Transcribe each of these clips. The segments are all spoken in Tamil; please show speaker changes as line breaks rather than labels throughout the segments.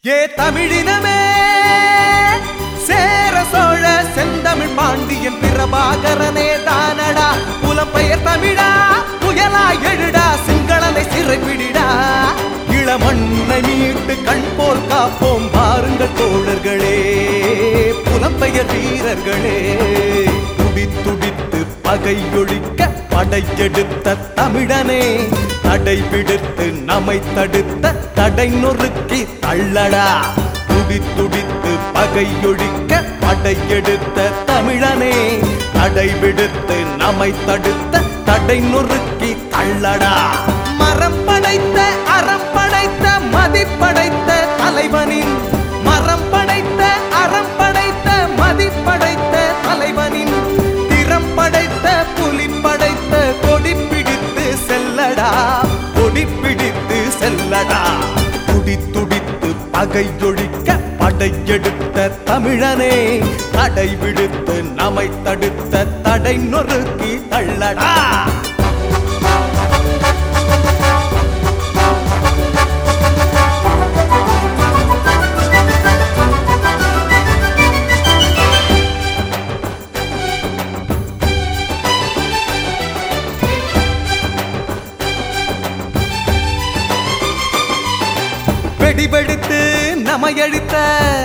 ஏ தமிழினமே சேர சோழ செந்தமிழ் பாண்டியன் பிரபாகரனே தானடா புலம்பெயர் தமிழா புயலா எழுடா சிங்களனை சிறைப்பிடிடா இளமண்ணை மீட்டு கண் போல் காப்போம் பாருங்கள் தோழர்களே புலம்பெயர் வீரர்களே துடி துடித்து பகை ஒழிக்க படையெடுத்த தமிழனே தடை விடுத்து நம்மை தடுத்த தடை நொறுக்கி தள்ளடா துடி துடித்து பகை ஒழிக்க படையெடுத்த தமிழனே தடை விடுத்து நம்மை தடுத்த தடை நொறுக்கி தள்ளடா மரம் படைத்த அறம் படைத்த மதிப்படைத்த தலைவனின் மரம் படைத்த அறம் படைத்த மதிப்படைத்த தலைவனின் திறம் படைத்த புலி படைத்த கொடி பிடித்து செல்லடா கொடி பிடித்து செல்லடா துடி துடித்து பகை ஒழிக்க படையெடுத்த தமிழனே தடை விடுத்து நம்மை தடுத்த தடை நொறுக்கி தள்ளடா வெடிவெடித்து நமையழித்த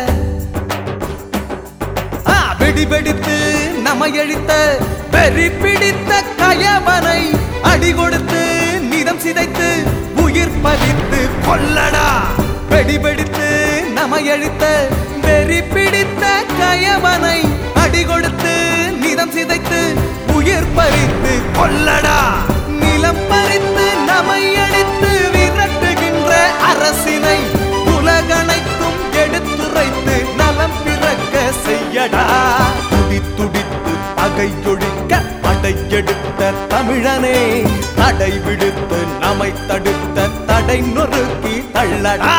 ஆ, வெடிவெடித்து நமையழித்த வெறி பிடித்த கயவனை அடி கொடுத்து நிதம் சிதைத்து உயிர் பறித்து கொல்லடா வெடிவெடித்து நமையழித்த வெறி பிடித்த கயவனை அடி கொடுத்து நிதம் சிதைத்து உயிர் பறித்து கொல்லடா நிலம் பறித்து நமை அடித்து விரட்டுகின்ற அரசினை உலகனைத்தும் எடுத்துரைத்து நலம் பிறக்க செய்யடா துடி துடித்து பகை ஒழிக்க படையெடுத்த தமிழனே தடை விடுத்து நம்மை தடுத்த தடை நொறுக்கி தள்ளடா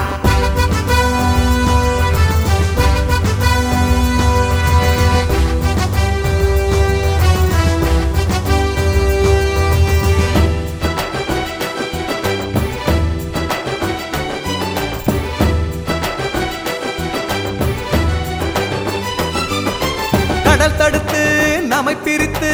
கடல் தடுத்து நம்மை பிரித்து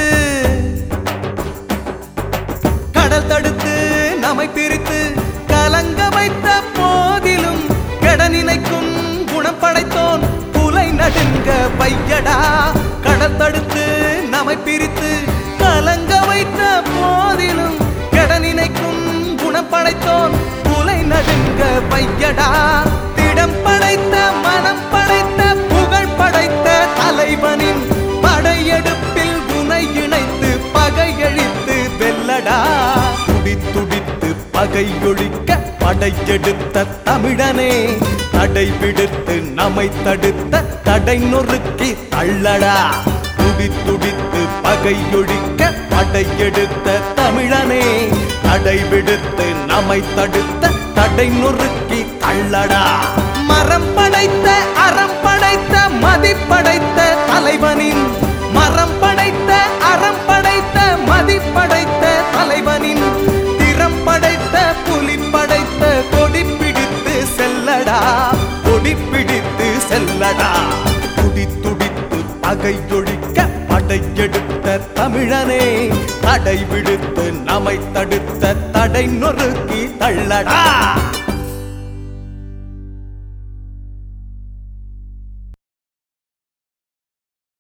கடல் தடுத்து நம்மை பிரித்து கலங்க வைத்த போதிலும் கெட நினைக்கும் குணம் படைத்தோன் புலை நடுங்க வையடா கடல் தடுத்து நம்மை பிரித்து கலங்க வைத்த போதிலும் கெட நினைக்கும் குணம் படைத்தோன் புலை நடுங்க வையடா திடம் படைத்த மனம் படைத்த புகழ் படைத்த தலைவனின் படையெடுப்பில் உனை இணைத்து பகையழித்து வெல்லடா துடி துடித்து பகை ஒழிக்க படையெடுத்த தமிழனே தடை விடுத்து நம்மை தடுத்த தடை நொறுக்கி தள்ளடா துடி துடித்து பகை ஒழிக்க படையெடுத்த தமிழனே தடை விடுத்து நம்மை தடுத்த தடை நொறுக்கி தள்ளடா மரம் படைத்த அறம் படைத்த மதிப்படைத்த தலைவனின் மரம் படைத்த அறம் படைத்த மதிப்படைத்த தலைவனின் திறம் படைத்த புலி படைத்த கொடி பிடித்து செல்லடா கொடி பிடித்து செல்லடா துடி துடித்து பகை ஒழிக்க படையெடுத்த தமிழனே தடை விடுத்து நம்மை தடுத்த தடை நொறுக்கி தள்ளடா